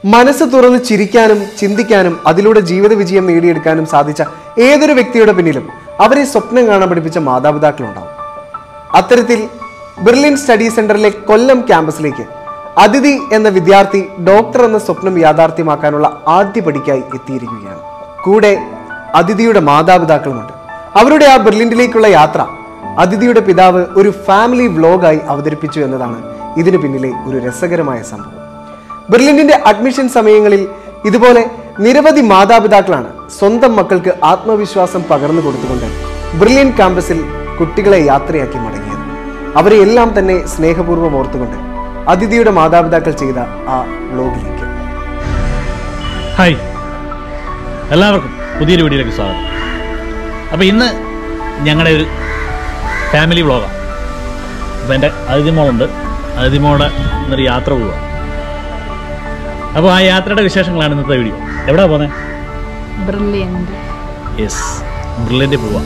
മനസ്സ് തുറന്ന് ചിരിക്കാനും ചിന്തിക്കാനും അതിലൂടെ ജീവിത വിജയം നേടിയെടുക്കാനും സാധിച്ച ഏതൊരു വ്യക്തിയുടെ പിന്നിലും അവരെ സ്വപ്നം കാണാൻ പഠിപ്പിച്ച മാതാപിതാക്കളുണ്ടാവും അത്തരത്തിൽ ബെർലിൻ സ്റ്റഡി സെന്ററിലെ കൊല്ലം ക്യാമ്പസിലേക്ക് അതിഥി എന്ന വിദ്യാർത്ഥി ഡോക്ടർ എന്ന സ്വപ്നം യാഥാർത്ഥ്യമാക്കാനുള്ള ആദ്യ പടിക്കായി എത്തിയിരിക്കുകയാണ് കൂടെ അതിഥിയുടെ മാതാപിതാക്കളുമുണ്ട് അവരുടെ ആ ബെർലിനിലേക്കുള്ള യാത്ര അതിഥിയുടെ പിതാവ് ഒരു ഫാമിലി വ്ലോഗായി അവതരിപ്പിച്ചു എന്നതാണ് ഇതിനു പിന്നിലെ ഒരു രസകരമായ സംഭവം ബെർലിനിന്റെ അഡ്മിഷൻ സമയങ്ങളിൽ ഇതുപോലെ നിരവധി മാതാപിതാക്കളാണ് സ്വന്തം മക്കൾക്ക് ആത്മവിശ്വാസം പകർന്നു കൊടുത്തുകൊണ്ട് ബ്രില്യൻ ക്യാമ്പസിൽ കുട്ടികളെ യാത്രയാക്കി മടങ്ങിയത് അവരെ എല്ലാം തന്നെ സ്നേഹപൂർവ്വം ഓർത്തുകൊണ്ട് അതിഥിയുടെ മാതാപിതാക്കൾ ചെയ്ത ആ വ്ലോഗിലേക്ക് ഹായ് എല്ലാവർക്കും പുതിയൊരു വീഡിയോയിലേക്ക് സ്വാഗതം അപ്പോൾ ഇന്ന് ഞങ്ങളുടെ ഒരു ഫാമിലി വ്ളോഗാണ് അപ്പോൾ എൻ്റെ അതിഥിമോളുണ്ട് അതിഥിമോളുടെ ഇന്നൊരു യാത്ര പോവുക അപ്പോൾ ആ യാത്രയുടെ വിശേഷങ്ങളാണ് ഇന്നത്തെ വീഡിയോ എവിടെയാണ് പോകുന്നത് ബ്രില്യൻറ്റ് യെസ് ബ്രില്യൻ്റ് പോവാം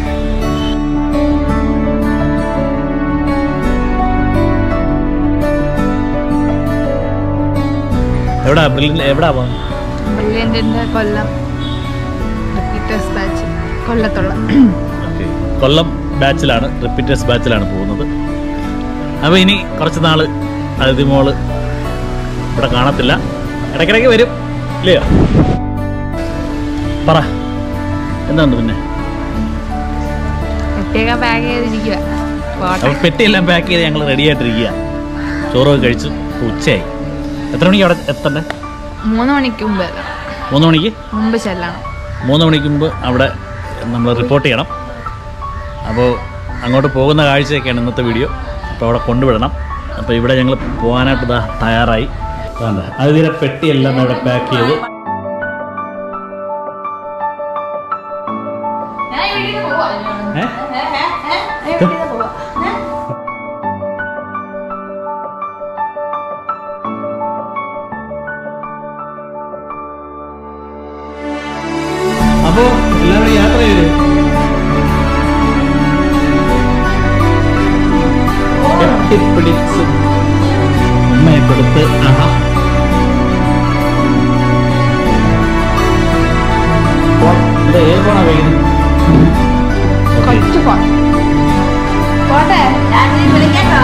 എവിടാ ബ്രില്യൻ എവിടാ പോകുന്നത് ബ്രില്യൻറ്റിൻ്റെ കൊല്ലം റിപ്പീറ്റേഴ്സ് ബാച്ച് കൊല്ലത്തുള്ള ഓക്കേ. കൊല്ലം ബാച്ചിലാണ് റിപ്പീറ്റേഴ്സ് ബാച്ചിലാണ് പോകുന്നത് അപ്പോൾ ഇനി കുറച്ച് നാൾ അതിഥി മോള് ഇവിടെ കാണത്തില്ല ഇടയ്ക്കിടയ്ക്ക് വരും ഇല്ലയോ പറ എന്താണ് പിന്നെ കുട്ടിയൊക്കെ പാക്ക് ചെയ്തിരിക്കുക പോട്ടെ അപ്പോൾ പെട്ടിയെല്ലാം പാക്ക് ചെയ്ത് ഞങ്ങൾ റെഡി ആയിട്ടിരിക്കുക ചോറൊക്കെ കഴിച്ചു ഇപ്പൊ ഉച്ചയായി എത്ര മണിക്ക് അവിടെ എത്തണ്ടേ മൂന്ന് മണിക്ക് മുമ്പ് എത്തണം. മൂന്ന് മണിക്ക് മുമ്പ് ചെല്ലണം മൂന്ന് മണിക്ക് മുമ്പ് അവിടെ നമ്മൾ റിപ്പോർട്ട് ചെയ്യണം അപ്പോൾ അങ്ങോട്ട് പോകുന്ന കാഴ്ചയൊക്കെയാണ് ഇന്നത്തെ വീഡിയോ അപ്പോൾ അവിടെ കൊണ്ടുവിടണം അപ്പോൾ ഇവിടെ ഞങ്ങൾ പോകാനായിട്ട് ഇതാ തയ്യാറായി വേണ്ട അതിലെ പെട്ടിയെല്ലാം ഇവിടെ പാക്ക് ചെയ്ത് ഏ? അപ്പോൾ എല്ലാവരും യാത്ര ചെയ്തു കെട്ടിപ്പിടിച്ച് ഉമ്മയെ കൊടുത്ത് ആഹാ ഫോൺ ഇത് ഏത് ഫോണാ വൈകുന്നത് കൊച്ചു പോട്ടെ പോട്ടെ ഞാൻ വിളിക്കട്ടോ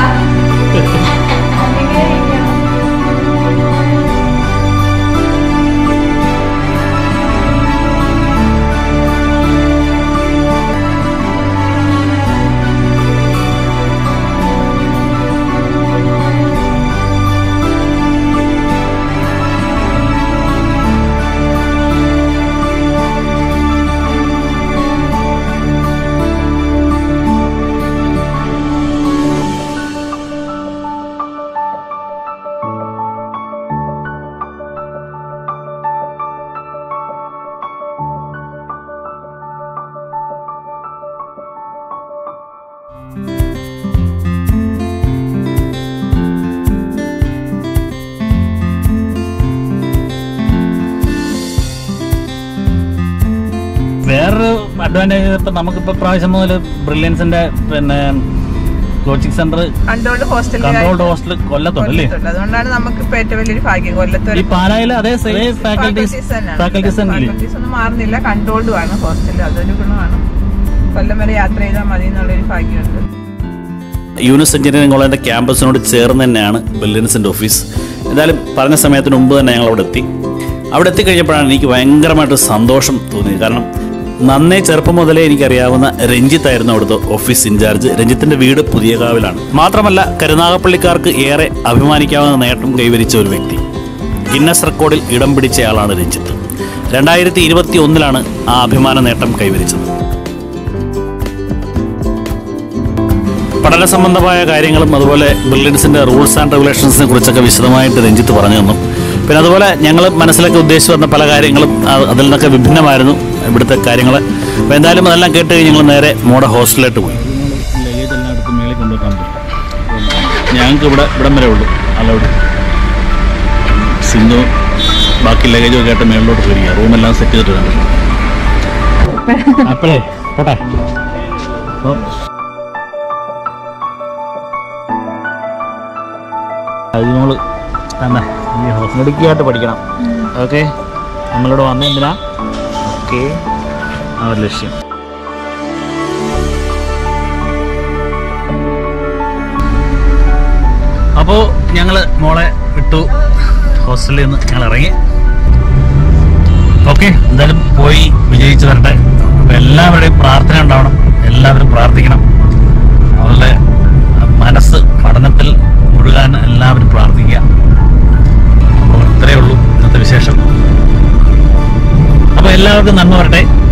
വേറൊരു അഡ്വാൻറ്റേജ് ഇപ്പം നമുക്കിപ്പോൾ പ്രാവശ്യം മുതൽ ബ്രില്യൻസിന്റെ പിന്നെ കോച്ചിങ് സെന്റർ കൺട്രോൾഡ് ഹോസ്റ്റലിൽ കൺട്രോൾഡ് ഹോസ്റ്റൽ കൊല്ലത്തുണ്ട് അല്ലേ അതുകൊണ്ടാണ് നമുക്ക് ഇപ്പൊ ഏറ്റവും വലിയൊരു ഭാഗ്യം കൊല്ലത്ത് ഈ പാലായിൽ അതേ സെയിം ഫാക്കൽറ്റീസ് ഫാക്കൽറ്റീസ് തന്നെയില്ലേ ഫാക്കൽറ്റീസ് ഒന്നും മാറുന്നില്ല കൺട്രോൾഡും ആണ് ഹോസ്റ്റൽ അതൊരു ഗുണമാണ് കൊല്ലം വരെ യാത്ര ചെയ്താൽ മതി എന്നുള്ളൊരു ഭാഗ്യമുണ്ട് യൂണിസ് എഞ്ചിനീയറിംഗ് കോളേജിൻ്റെ ക്യാമ്പസിനോട് ചേർന്ന് തന്നെയാണ് ബില്ലിൻസിൻ്റെ ഓഫീസ് എന്തായാലും പറഞ്ഞ സമയത്തിന് മുമ്പ് തന്നെ ഞങ്ങൾ അവിടെ എത്തി അവിടെ എത്തിക്കഴിഞ്ഞപ്പോഴാണ് എനിക്ക് ഭയങ്കരമായിട്ട് സന്തോഷം തോന്നിയത് കാരണം നന്നേ ചെറുപ്പം മുതലേ എനിക്കറിയാവുന്ന രഞ്ജിത്ത് ആയിരുന്നു അവിടുത്തെ ഓഫീസ് ഇൻചാർജ് രഞ്ജിത്തിന്റെ വീട് പുതിയകാവിലാണ് മാത്രമല്ല കരുനാഗപ്പള്ളിക്കാർക്ക് ഏറെ അഭിമാനിക്കാവുന്ന നേട്ടം കൈവരിച്ച ഒരു വ്യക്തി ഗിന്നസ് റെക്കോർഡിൽ ഇടം പിടിച്ചയാളാണ് രഞ്ജിത്ത് രണ്ടായിരത്തി ഇരുപത്തി ഒന്നിലാണ് ആ അഭിമാന നേട്ടം കൈവരിച്ചത് പഠന സംബന്ധമായ കാര്യങ്ങളും അതുപോലെ ബിൽഡിങ്സിന്റെ റൂൾസ് ആൻഡ് റെഗുലേഷൻസിനെ കുറിച്ചൊക്കെ വിശദമായിട്ട് രഞ്ജിത്ത് പറഞ്ഞു തന്നു പിന്നെ അതുപോലെ ഞങ്ങൾ മനസ്സിലൊക്കെ ഉദ്ദേശിച്ചു വന്ന പല കാര്യങ്ങളും അ- അതിൽ നിന്നൊക്കെ വിഭിന്നമായിരുന്നു ഇവിടുത്തെ കാര്യങ്ങൾ അപ്പോൾ എന്തായാലും അതെല്ലാം കേട്ട് കഴിഞ്ഞ് ഞങ്ങൾ നേരെ മോടെ ഹോസ്റ്റലിലോട്ട് പോയി ലഗേജ് എല്ലാം എടുത്ത് മേളിൽ കൊണ്ടുവെക്കാൻ പറ്റും ഞങ്ങൾക്ക് ഇവിടെ ഇവിടം വരെ ഉള്ളൂ അലൗഡ് സിന്ധു ബാക്കി ലഗേജ് ഒക്കെ ആയിട്ട് മേളിലോട്ട് പോയിരിക്കുക റൂമെല്ലാം സെറ്റ് ചെയ്തിട്ടുണ്ട് അപ്പോഴേ പോട്ടെ അപ്പം അതിനോള് തന്നെ ഈ മിടുക്കിയായിട്ട് പഠിക്കണം ഓക്കെ നമ്മളിവിടെ വന്ന എന്തിനാ ഓക്കെ ആ ഒരു ലക്ഷ്യം അപ്പോൾ ഞങ്ങൾ മോളെ വിട്ടു ഹോസ്റ്റലിൽ നിന്ന് ഞങ്ങൾ ഇറങ്ങി ഓക്കെ എന്തായാലും പോയി വിജയിച്ചു വരട്ടെ അപ്പൊ എല്ലാവരുടെയും പ്രാർത്ഥന ഉണ്ടാവണം എല്ലാവരും പ്രാർത്ഥിക്കണം അവരുടെ മനസ്സ് പഠനത്തിൽ മുഴുകാൻ എല്ലാവരും പ്രാർത്ഥിക്കുക അപ്പോൾ ഇത്രയേ ഉള്ളൂ ഇന്നത്തെ വിശേഷം അപ്പോൾ എല്ലാവർക്കും നന്മ വരട്ടെ